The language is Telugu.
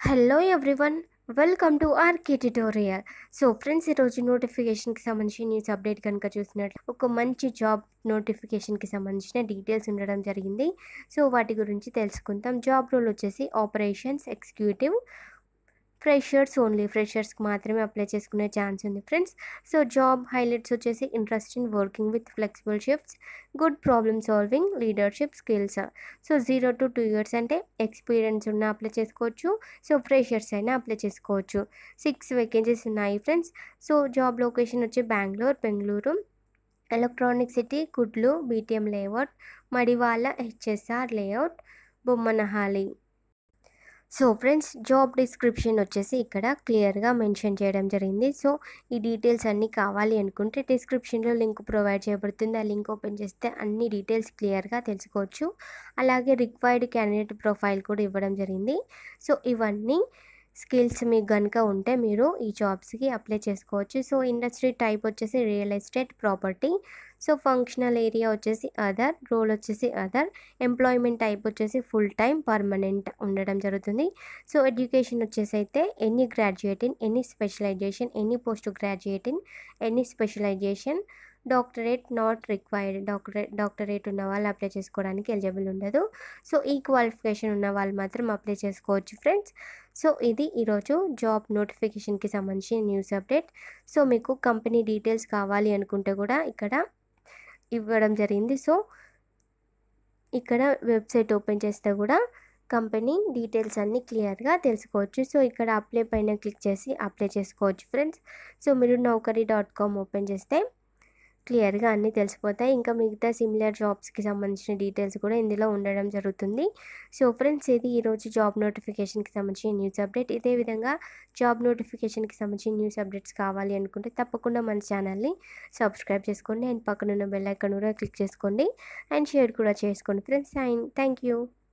hello everyone welcome to RK tutorial so friends ఈరోజు నోటిఫికేషన్కి సంబంధించి న్యూస్ అప్డేట్ కనుక చూసినట్లు ఒక మంచి జాబ్ నోటిఫికేషన్కి సంబంధించిన డీటెయిల్స్ ఉండడం జరిగింది సో వాటి గురించి తెలుసుకుందాం జాబ్ రోల్ వచ్చేసి ఆపరేషన్స్ ఎగ్జిక్యూటివ్ ఫ్రెషర్స్ ఓన్లీ ఫ్రెషర్స్కి మాత్రమే అప్లై చేసుకునే ఛాన్స్ ఉంది ఫ్రెండ్స్ సో జాబ్ హైలైట్స్ వచ్చేసి interest in working with flexible shifts good problem solving leadership skills so zero to two years అంటే ఎక్స్పీరియన్స్ ఉన్న అప్లై చేసుకోవచ్చు సో ఫ్రెషర్స్ అయినా అప్లై చేసుకోవచ్చు సిక్స్ వేకెన్సీస్ ఉన్నాయి ఫ్రెండ్స్ సో జాబ్ లొకేషన్ వచ్చి Bengaluru Bengaluru Electronic City Kudlu BTM Layout Madiwala HSR Layout Bommanahalli so friends job description వచ్చేసి ఇక్కడ క్లియర్గా మెన్షన్ చేయడం జరిగింది సో ఈ డీటెయిల్స్ అన్నీ కావాలి అనుకుంటే డిస్క్రిప్షన్లో లింక్ ప్రొవైడ్ చేయబడుతుంది ఆ లింక్ ఓపెన్ చేస్తే అన్ని డీటెయిల్స్ క్లియర్గా తెలుసుకోవచ్చు అలాగే రిక్వైర్డ్ క్యాండిడేట్ ప్రొఫైల్ కూడా ఇవ్వడం జరిగింది సో ఇవన్నీ స్కిల్స్ మీకు కనుక ఉంటే మీరు ఈ జాబ్స్కి అప్లై చేసుకోవచ్చు సో ఇండస్ట్రీ టైప్ వచ్చేసి real estate property so functional area వచ్చేసి అదర్ రోల్ వచ్చేసి అదర్ ఎంప్లాయ్మెంట్ టైప్ వచ్చేసి ఫుల్ టైం పర్మనెంట్ ఉండడం జరుగుతుంది సో ఎడ్యుకేషన్ వచ్చేసి అయితే any graduate in any specialisation any post graduate in any specialisation doctorate not required doctorate doctorate ఉన్న వాళ్ళు అప్లై చేసుకోవడానికి ఎలిజిబుల్ ఉండదు సో ఈ క్వాలిఫికేషన్ ఉన్న వాళ్ళు మాత్రం అప్లై చేసుకోవచ్చు ఫ్రెండ్స్ సో ఇది ఈరోజు జాబ్ నోటిఫికేషన్కి సంబంధించిన న్యూస్ అప్డేట్ సో మీకు కంపెనీ డీటెయిల్స్ కావాలి అనుకుంటే కూడా ఇక్కడ ఇవ్వడం జరిగింది సో ఇక్కడ వెబ్సైట్ ఓపెన్ చేస్తే కూడా కంపెనీ డీటెయిల్స్ అన్నీ క్లియర్గా తెలుసుకోవచ్చు సో ఇక్కడ అప్లై పైన క్లిక్ చేసి అప్లై చేసుకోవచ్చు ఫ్రెండ్స్ సో మీరు నౌకరీ డాట్ కామ్ ఓపెన్ చేస్తే క్లియర్గా అన్నీ తెలిసిపోతాయి ఇంకా మిగతా సిమిలర్ జాబ్స్కి సంబంధించిన డీటెయిల్స్ కూడా ఇందులో ఉండడం జరుగుతుంది సో ఫ్రెండ్స్ ఇది ఈరోజు జాబ్ నోటిఫికేషన్కి సంబంధించిన న్యూస్ అప్డేట్ ఇదే విధంగా జాబ్ నోటిఫికేషన్కి సంబంధించిన న్యూస్ అప్డేట్స్ కావాలి అనుకుంటే తప్పకుండా మన ఛానల్ని సబ్స్క్రైబ్ చేసుకోండి అండ్ పక్కనున్న బెల్ ఐకాన్ కూడా క్లిక్ చేసుకోండి అండ్ షేర్ కూడా చేసుకోండి ఫ్రెండ్స్ అండ్ థ్యాంక్ యూ